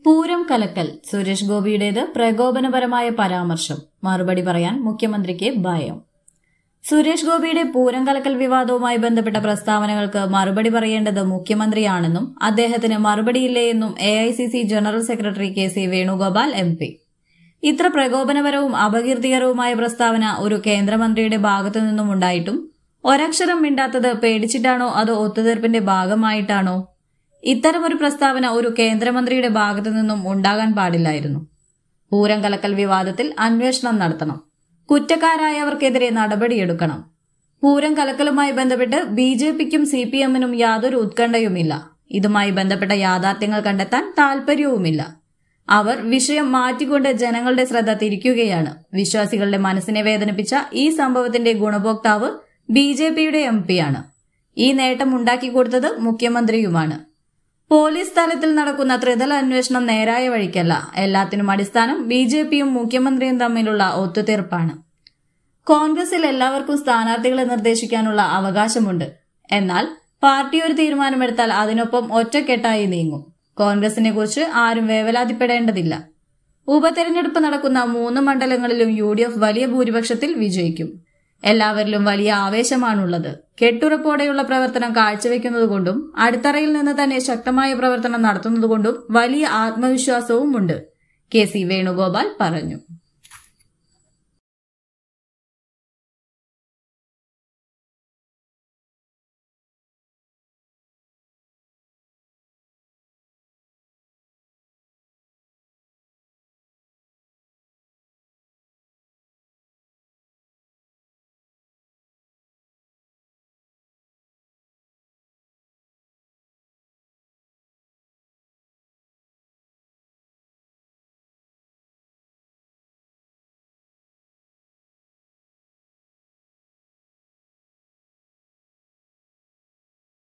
പൂരം കലക്കൽ സുരേഷ് ഗോപിയുടേത് പ്രകോപനപരമായ പരാമർശം മറുപടി പറയാൻ മുഖ്യമന്ത്രിക്ക് ഭയം സുരേഷ് ഗോപിയുടെ പൂരം കലക്കൽ വിവാദവുമായി ബന്ധപ്പെട്ട പ്രസ്താവനകൾക്ക് മറുപടി പറയേണ്ടത് മുഖ്യമന്ത്രിയാണെന്നും അദ്ദേഹത്തിന് മറുപടിയില്ലേ എന്നും A general secretary K C Venugopal M P ഇത്ര പ്രകോപനപരവും അപകീർത്തികരവുമായ പ്രസ്താവന ഒരു കേന്ദ്രമന്ത്രിയുടെ ഭാഗത്തു നിന്നും ഉണ്ടായിട്ടും ഒരക്ഷരം മിണ്ടാത്തത് പേടിച്ചിട്ടാണോ അതോ ഒത്തുതീർപ്പിന്റെ ഭാഗമായിട്ടാണോ ഇത്തരമൊരു പ്രസ്താവന ഒരു കേന്ദ്രമന്ത്രിയുടെ ഭാഗത്തു നിന്നും ഉണ്ടാകാൻ പാടില്ലായിരുന്നു പൂരം കലക്കൽ വിവാദത്തിൽ അന്വേഷണം നടത്തണം കുറ്റക്കാരായവർക്കെതിരെ നടപടിയെടുക്കണം പൂരം കലക്കലുമായി ബന്ധപ്പെട്ട് ബി ജെ പിക്കും സി പി എമ്മിനും യാതൊരു ഉത്കണ്ഠയുമില്ല ഇതുമായി ബന്ധപ്പെട്ട യാഥാർത്ഥ്യങ്ങൾ കണ്ടെത്താൻ താൽപര്യവുമില്ല അവർ വിഷയം മാറ്റിക്കൊണ്ട് ജനങ്ങളുടെ ശ്രദ്ധ തിരിക്കുകയാണ് വിശ്വാസികളുടെ മനസ്സിനെ വേദനിപ്പിച്ച ഈ സംഭവത്തിന്റെ ഗുണഭോക്താവ് ബി ജെ പിയുടെ എം പിയാണ് ഈ നേട്ടം ഉണ്ടാക്കിക്കൊടുത്തത് മുഖ്യമന്ത്രിയുമാണ് പോലീസ് തലത്തിൽ നടക്കുന്ന ത്രിതല അന്വേഷണം നേരായ വഴിക്കല്ല എല്ലാത്തിനും അടിസ്ഥാനം ബി ജെ പിയും മുഖ്യമന്ത്രിയും തമ്മിലുള്ള ഒത്തുതീർപ്പാണ് കോൺഗ്രസിൽ എല്ലാവർക്കും സ്ഥാനാർത്ഥികളെ നിർദ്ദേശിക്കാനുള്ള അവകാശമുണ്ട് എന്നാൽ പാർട്ടി ഒരു തീരുമാനമെടുത്താൽ അതിനൊപ്പം ഒറ്റക്കെട്ടായി നീങ്ങും കോൺഗ്രസിനെ കുറിച്ച് ആരും വേവലാതിപ്പെടേണ്ടതില്ല ഉപതെരഞ്ഞെടുപ്പ് നടക്കുന്ന മൂന്ന് മണ്ഡലങ്ങളിലും യു ഡി എഫ് വലിയ ഭൂരിപക്ഷത്തിൽ വിജയിക്കും എല്ലാവരിലും വലിയ ആവേശമാണുള്ളത് കെട്ടുറപ്പോടെയുള്ള പ്രവർത്തനം കാഴ്ചവെക്കുന്നതുകൊണ്ടും അടിത്തറയിൽ നിന്ന് തന്നെ ശക്തമായ പ്രവർത്തനം നടത്തുന്നതുകൊണ്ടും വലിയ ആത്മവിശ്വാസവും ഉണ്ട് കെ സി വേണുഗോപാൽ പറഞ്ഞു